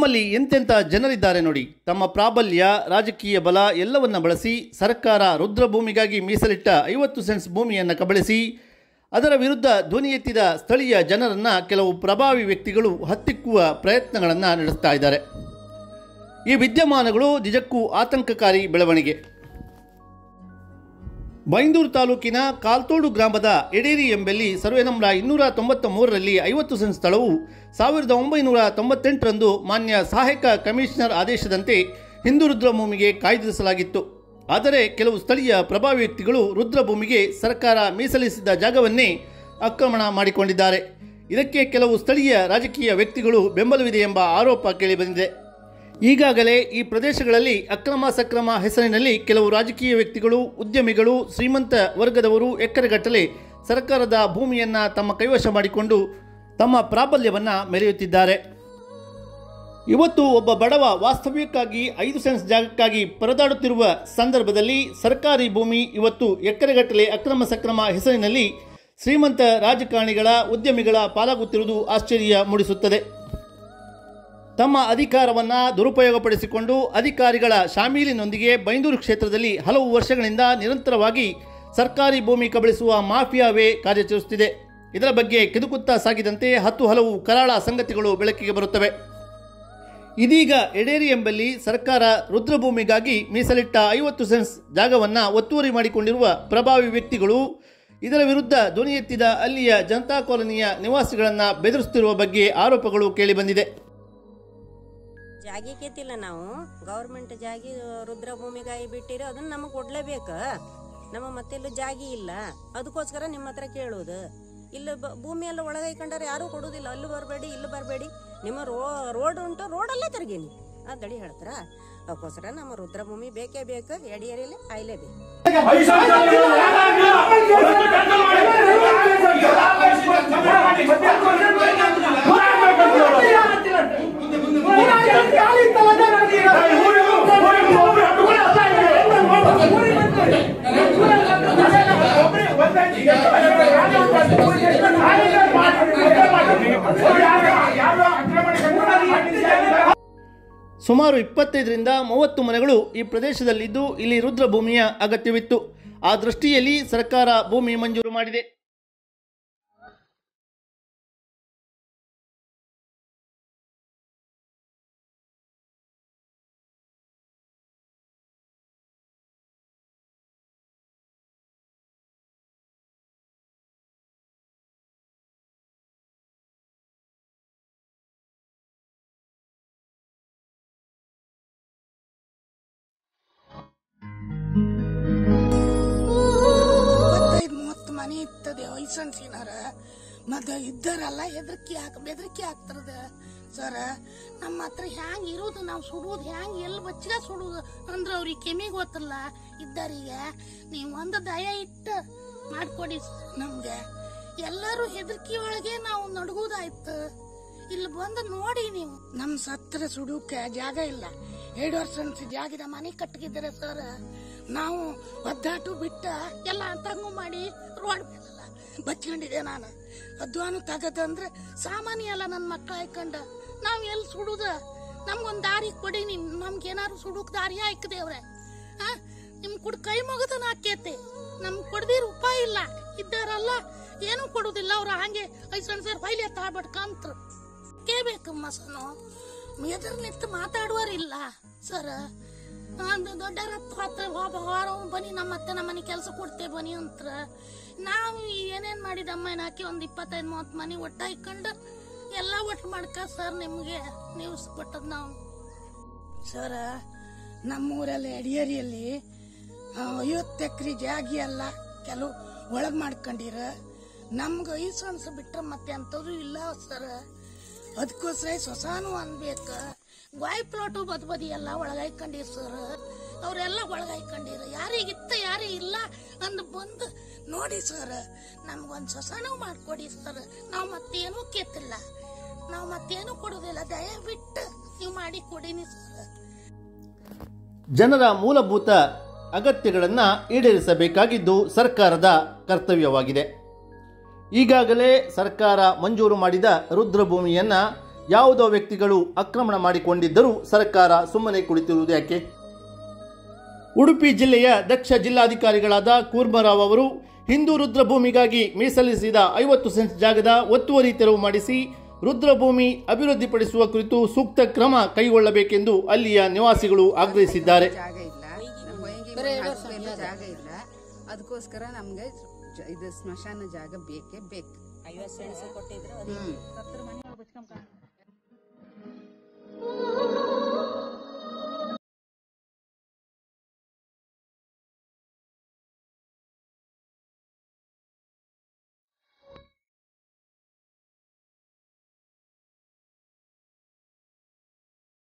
ನಮ್ಮಲ್ಲಿ ಎಂತೆಂಥ ಜನರಿದ್ದಾರೆ ನೋಡಿ ತಮ್ಮ ಪ್ರಾಬಲ್ಯ ರಾಜಕೀಯ ಬಲ ಎಲ್ಲವನ್ನ ಬಳಸಿ ಸರ್ಕಾರ ರುದ್ರಭೂಮಿಗಾಗಿ ಮೀಸಲಿಟ್ಟ ಐವತ್ತು ಸೆಂಟ್ಸ್ ಭೂಮಿಯನ್ನು ಕಬಳಿಸಿ ಅದರ ವಿರುದ್ಧ ಧ್ವನಿ ಎತ್ತಿದ ಸ್ಥಳೀಯ ಜನರನ್ನು ಕೆಲವು ಪ್ರಭಾವಿ ವ್ಯಕ್ತಿಗಳು ಹತ್ತಿಕ್ಕುವ ಪ್ರಯತ್ನಗಳನ್ನು ನಡೆಸ್ತಾ ಇದ್ದಾರೆ ಈ ವಿದ್ಯಮಾನಗಳು ನಿಜಕ್ಕೂ ಆತಂಕಕಾರಿ ಬೆಳವಣಿಗೆ ಬೈಂದೂರು ತಾಲೂಕಿನ ಕಾಲ್ತೋಡು ಗ್ರಾಮದ ಎಡೇರಿ ಎಂಬಲ್ಲಿ ಸರ್ವೆ ನಂಬರ್ ಇನ್ನೂರ ತೊಂಬತ್ತ ಮೂರರಲ್ಲಿ ಐವತ್ತು ಸೆಂಟ್ ಸ್ಥಳವು ಸಾವಿರದ ಒಂಬೈನೂರ ತೊಂಬತ್ತೆಂಟರಂದು ಮಾನ್ಯ ಸಹಾಯಕ ಕಮಿಷನರ್ ಆದೇಶದಂತೆ ಹಿಂದೂ ರುದ್ರಭೂಮಿಗೆ ಕಾಯ್ದಿರಿಸಲಾಗಿತ್ತು ಆದರೆ ಕೆಲವು ಸ್ಥಳೀಯ ಪ್ರಭಾವಿ ವ್ಯಕ್ತಿಗಳು ರುದ್ರಭೂಮಿಗೆ ಸರ್ಕಾರ ಮೀಸಲಿಸಿದ ಜಾಗವನ್ನೇ ಆಕ್ರಮಣ ಮಾಡಿಕೊಂಡಿದ್ದಾರೆ ಇದಕ್ಕೆ ಕೆಲವು ಸ್ಥಳೀಯ ರಾಜಕೀಯ ವ್ಯಕ್ತಿಗಳು ಬೆಂಬಲವಿದೆ ಎಂಬ ಆರೋಪ ಕೇಳಿಬಂದಿದೆ ಈಗಾಗಲೇ ಈ ಪ್ರದೇಶಗಳಲ್ಲಿ ಅಕ್ರಮ ಸಕ್ರಮ ಹೆಸರಿನಲ್ಲಿ ಕೆಲವು ರಾಜಕೀಯ ವ್ಯಕ್ತಿಗಳು ಉದ್ಯಮಿಗಳು ಶ್ರೀಮಂತ ವರ್ಗದವರು ಎಕರೆಗಟ್ಟಲೆ ಸರ್ಕಾರದ ಭೂಮಿಯನ್ನು ತಮ್ಮ ಕೈವಶ ಮಾಡಿಕೊಂಡು ತಮ್ಮ ಪ್ರಾಬಲ್ಯವನ್ನು ಮೆರೆಯುತ್ತಿದ್ದಾರೆ ಇವತ್ತು ಒಬ್ಬ ಬಡವ ವಾಸ್ತವ್ಯಕ್ಕಾಗಿ ಐದು ಸೆನ್ಸ್ ಜಾಗಕ್ಕಾಗಿ ಪರದಾಡುತ್ತಿರುವ ಸಂದರ್ಭದಲ್ಲಿ ಸರ್ಕಾರಿ ಭೂಮಿ ಇವತ್ತು ಎಕರೆಗಟ್ಟಲೆ ಅಕ್ರಮ ಸಕ್ರಮ ಹೆಸರಿನಲ್ಲಿ ಶ್ರೀಮಂತ ರಾಜಕಾರಣಿಗಳ ಉದ್ಯಮಿಗಳ ಪಾಲಾಗುತ್ತಿರುವುದು ಆಶ್ಚರ್ಯ ಮೂಡಿಸುತ್ತದೆ ತಮ್ಮ ಅಧಿಕಾರವನ್ನು ದುರುಪಯೋಗಪಡಿಸಿಕೊಂಡು ಅಧಿಕಾರಿಗಳ ಶಾಮೀಲಿನೊಂದಿಗೆ ಬೈಂದೂರು ಕ್ಷೇತ್ರದಲ್ಲಿ ಹಲವು ವರ್ಷಗಳಿಂದ ನಿರಂತರವಾಗಿ ಸರ್ಕಾರಿ ಭೂಮಿ ಕಬಳಿಸುವ ಮಾಫಿಯಾವೇ ಕಾರ್ಯಾಚರಿಸುತ್ತಿದೆ ಇದರ ಬಗ್ಗೆ ಕಿದುಕುತ್ತಾ ಸಾಗಿದಂತೆ ಹತ್ತು ಹಲವು ಕರಾಳ ಸಂಗತಿಗಳು ಬೆಳಕಿಗೆ ಬರುತ್ತವೆ ಇದೀಗ ಎಡೇರಿ ಎಂಬಲ್ಲಿ ಸರ್ಕಾರ ರುದ್ರಭೂಮಿಗಾಗಿ ಮೀಸಲಿಟ್ಟ ಐವತ್ತು ಸೆನ್ಸ್ ಜಾಗವನ್ನು ಒತ್ತುವರಿ ಮಾಡಿಕೊಂಡಿರುವ ಪ್ರಭಾವಿ ವ್ಯಕ್ತಿಗಳು ಇದರ ವಿರುದ್ಧ ಧ್ವನಿ ಎತ್ತಿದ ಅಲ್ಲಿಯ ಜನತಾ ಕಾಲೋನಿಯ ನಿವಾಸಿಗಳನ್ನು ಬೆದರಿಸುತ್ತಿರುವ ಬಗ್ಗೆ ಆರೋಪಗಳು ಕೇಳಿಬಂದಿದೆ ಜಾಗಿ ಕೇತಿಲ್ಲ ನಾವು ಗೌರ್ಮೆಂಟ್ ಜಾಗಿ ರುದ್ರಭೂಮಿಗಾಗಿ ಬಿಟ್ಟಿರೋ ಅದನ್ನ ನಮಗೆ ಕೊಡ್ಲೇಬೇಕು ನಮ್ಮ ಮತ್ತೆಲ್ಲ ಜಾಗಿ ಇಲ್ಲ ಅದಕ್ಕೋಸ್ಕರ ನಿಮ್ಮ ಹತ್ರ ಕೇಳೋದು ಇಲ್ಲ ಬ- ಭೂಮಿ ಎಲ್ಲ ಒಳಗೈಕೊಂಡ್ರೆ ಯಾರೂ ಕೊಡೋದಿಲ್ಲ ಅಲ್ಲೂ ಬರಬೇಡಿ ಇಲ್ಲೂ ಬರಬೇಡಿ ನಿಮ್ಮ ರೋ ರೋಡ್ ಉಂಟು ರೋಡಲ್ಲೇ ತಿರ್ಗೀನಿ ಆ ದಡಿ ಹೇಳ್ತಾರ ಅದಕ್ಕೋಸ್ಕರ ನಮ್ಮ ರುದ್ರಭೂಮಿ ಬೇಕೇ ಬೇಕು ಎಡಿಯರಿಯಲ್ಲಿ ಆಯ್ಲೇಬೇಕು ಸುಮಾರು ಇಪ್ಪತ್ತೈದರಿಂದ ಮೂವತ್ತು ಮನೆಗಳು ಈ ಪ್ರದೇಶದಲ್ಲಿದ್ದು ಇಲ್ಲಿ ರುದ್ರಭೂಮಿಯ ಅಗತ್ಯವಿತ್ತು ಆ ದೃಷ್ಟಿಯಲ್ಲಿ ಸರ್ಕಾರ ಭೂಮಿ ಮಂಜೂರು ಮಾಡಿದೆ ಇಪ್ಪತ್ತೈದು ಮೂವತ್ತು ಮನೆ ಇರ್ತದೆ ವಯಸ್ಸನ್ಸಿನಾರ ಮತ್ತ ಇದ್ದಾರಲ್ಲ ಹೆದರ್ಕಿ ಹಾಕ ಬೆದರಿಕೆ ಆಗ್ತಿರದ ಸರ ನಮ್ಮ ಹತ್ರ ಹ್ಯಾಂಗ್ ಇರೋದು ನಾವು ಸುಡುವುದು ಹ್ಯಾಂಗ್ ಎಲ್ಲಿ ಬಚ್ಚಿಗ ಸುಡುದು ಅಂದ್ರ ಅವ್ರಿಗೆ ಕೆಮಿಗ್ ಗೊತ್ತಲ್ಲ ಇದ್ದಾರಿಗೆ ನೀವು ಒಂದು ದಯ ಇಟ್ಟು ಮಾಡ್ಕೊಡಿ sir ನಮ್ಗೆ ಎಲ್ಲರೂ ಹೆದರ್ಕಿ ಒಳಗೆ ನಾವು ನಡ್ಗೋದಾಯ್ತು ಇಲ್ಲಿ ಬಂದು ನೋಡಿ ನೀವು ನಮ್ ಸತ್ರ ಸುಡುಕ್ಕೆ ಜಾಗ ಇಲ್ಲ ಎರಡು ವರ್ಷ ಅನ್ಸಿ ಜಾಗದ ಮನೆ ಕಟ್ಟಗಿದ್ದಾರೆ ಸರ್ ನಾವು ಒದ್ದಾಟು ಬಿಟ್ಟ ಎಲ್ಲ ತಂಗು ಮಾಡಿ ರೋಡ್ ಮೇಲೆಲ್ಲ ಬಚ್ಕೊಂಡಿದ್ದೆ ನಾನು ಅದ್ವಾನು ತಗದಂದ್ರೆ ಸಾಮಾನ್ಯ ಅಲ್ಲ ನನ್ನ ಮಕ್ಳು ಹಾಕೊಂಡ ನಾವ್ ಎಲ್ಲಿ ಸುಡುದ ನಮ್ಗೊಂದ್ ದಾರಿ ಕೊಡಿ ನಿಮ್ ನಮ್ಗೇನಾರು ಸುಡುಕ್ ದಾರಿ ಹಾಕದೇವ್ರೆ ಆ ನಿಮ್ ಕುಡ್ ಕೈ ಮುಗದನ ಹಾಕೇತೆ ನಮ್ ಕೊಡದಿರ ಉಪಾಯ ಇಲ್ಲ ಇದ್ದಾರಲ್ಲ ಏನು ಕೊಡುದಿಲ್ಲ ಅವ್ರು ಹಂಗೆ ಐಸನ್ ಸರ್ ಫೈಲ್ ಎತ್ತ ಬಡ್ಕಂತ್ರು ಕೇಬೇಕಮ್ಮ ಸನು ಎದುರು ನಿಂತು ಮಾತಾಡುವರಿಲ್ಲ ಸರ್ ಒಂದು ದೊಡ್ಡರ ಪಾತ್ರ ಒಬ್ಬ ಹೊರ ಬನ್ನಿ ನಮ್ಮ ಅತ್ತೆ ನಮ್ಮ ಮನೆ ಕೆಲಸ ಕೊಡ್ತೇವೆ ಬನ್ನಿ ಅಂತ ನಾವು ಏನೇನ್ ಮಾಡಿದ ಅಮ್ಮನ ಹಾಕಿ ಒಂದ್ ಇಪ್ಪತ್ತೈದು ಮೂವತ್ತು ಮನೆ ಒಟ್ಟ ಇಕ್ಕೊಂಡು ಎಲ್ಲ ಒಟ್ಟು ಮಾಡ್ಕ ಸರ್ ನಿಮ್ಗೆ ನ್ಯೂಸ್ ಕೊಟ್ಟದ್ ನಾವು ಸರ್ ನಮ್ಮೂರಲ್ಲಿ ಅಡಿಯರಿಯಲ್ಲಿ ಐವತ್ತು ಎಕರೆ ಜಾಗಿ ಅಲ್ಲ ಕೆಲವು ಒಳಗ್ ಮಾಡ್ಕೊಂಡಿರ ನಮ್ಗೆ ಐದು ಅನ್ಸ ಬಿಟ್ರೆ ಮತ್ತೆ ಅಂತವ್ರು ಇಲ್ಲ ಸರ್ ಅದಕ್ಕೋಸ್ಕರ ಸೊಸಾನು ಅನ್ಬೇಕ ಗಾಯ್ ಪ್ಲಾಟು ಬದ್ ಬದಿ ಎಲ್ಲ ಒಳಗಾಯ್ಕೊಂಡಿರ್ ಸರ್ ಅವರೆಲ್ಲ ಒಳಗಾಯ್ಕೊಂಡಿರ ಯಾರಿಗಿತ್ತ ಯಾರೇ ಇಲ್ಲ ಅಂದ್ ಬಂದು ನೋಡಿ ಸರ್ ನಮ್ಗೊಂದ್ ಸೊಸಾನು ಮಾಡ್ಕೊಡಿ ಸರ್ ನಾವು ಮತ್ತೇನು ಕೆತ್ತಿಲ್ಲ ನಾವು ಮತ್ತೇನು ಕೊಡುದಿಲ್ಲ ದಯವಿಟ್ಟು ನೀವು ಮಾಡಿ ಕೊಡಿನಿ ಸರ್ ಜನರ ಮೂಲಭೂತ ಅಗತ್ಯಗಳನ್ನು ಈಡೇರಿಸಬೇಕಾಗಿದ್ದು ಸರ್ಕಾರದ ಕರ್ತವ್ಯವಾಗಿದೆ ಈಗಾಗಲೇ ಸರ್ಕಾರ ಮಂಜೂರು ಮಾಡಿದ ರುದ್ರಭೂಮಿಯನ್ನು ಯಾವುದೋ ವ್ಯಕ್ತಿಗಳು ಆಕ್ರಮಣ ಮಾಡಿಕೊಂಡಿದ್ದರೂ ಸರ್ಕಾರ ಸುಮ್ಮನೆ ಕುಳಿತಿರುವುದು ಯಾಕೆ ಉಡುಪಿ ಜಿಲ್ಲೆಯ ದಕ್ಷ ಜಿಲ್ಲಾಧಿಕಾರಿಗಳಾದ ಕೂರ್ಮರಾವ್ ಅವರು ಹಿಂದೂ ರುದ್ರಭೂಮಿಗಾಗಿ ಮೀಸಲಿಸಿದ ಐವತ್ತು ಸೆಂಟ್ಸ್ ಜಾಗದ ಒತ್ತುವರಿ ತೆರವು ಮಾಡಿಸಿ ರುದ್ರಭೂಮಿ ಅಭಿವೃದ್ಧಿಪಡಿಸುವ ಕುರಿತು ಸೂಕ್ತ ಕ್ರಮ ಕೈಗೊಳ್ಳಬೇಕೆಂದು ಅಲ್ಲಿಯ ನಿವಾಸಿಗಳು ಆಗ್ರಹಿಸಿದ್ದಾರೆ ಜಾಗ ಇಲ್ಲ ನಮ್ಮ ಹೊಯ್ಗೆ ಹಾಕ್ಬೇಕು ಜಾಗ ಇಲ್ಲ ಅದಕ್ಕೋಸ್ಕರ ನಮ್ಗೆ ಜ- ಇದು ಸ್ಮಶಾನ ಜಾಗ ಬೇಕೇ ಬೇಕು ಐವತ್ತು ಸೆಣಸು ಕೊಟ್ಟಿದ್ರು ಅದು ಹ್ಮ್